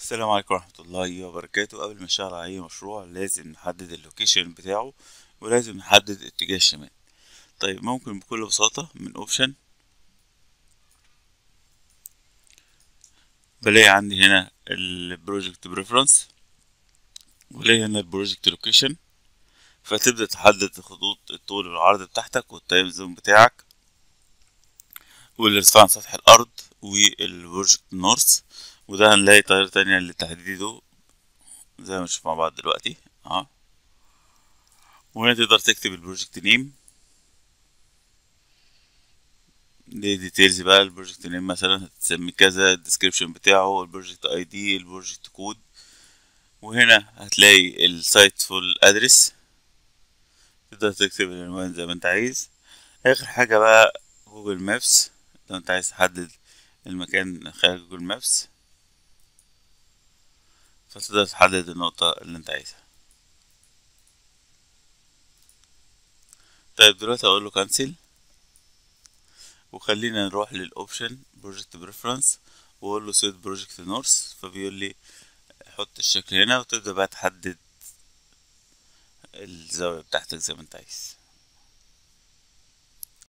السلام عليكم ورحمة الله وبركاته قبل ما نشتغل على أي مشروع لازم نحدد اللوكيشن بتاعه ولازم نحدد اتجاه الشمال طيب ممكن بكل بساطة من اوبشن بلاقي عندي هنا البروجكت بريفرنس ولاقي هنا البروجكت لوكيشن فتبدأ تحدد خطوط الطول والعرض بتاعتك والتايم زون بتاعك والارتفاع عن سطح الأرض والبروجكت نورث وده هنلاقي طريقة تانية لتحديده زي ما نشوف مع بعض دلوقتي اه وهنا تقدر تكتب البروجكت نيم دي ديتيلز بقى البروجكت نيم مثلا هتسمي كذا الديسكريبشن بتاعه البروجكت اي دي البروجكت كود وهنا هتلاقي السايت فول ادرس تقدر تكتب العنوان زي ما انت عايز اخر حاجة بقى جوجل مابس لو انت عايز تحدد المكان خلال جوجل مابس فتقدر تحدد النقطة اللي انت عايزها طيب دلوقتي اقول له كانسل وخلينا نروح للاوبشن بروجكت بريفرنس واقول له سيت بروجكت نورث فبيقول لي حط الشكل هنا وتبدأ بقى تحدد الزاوية بتاعتك زي ما انت عايز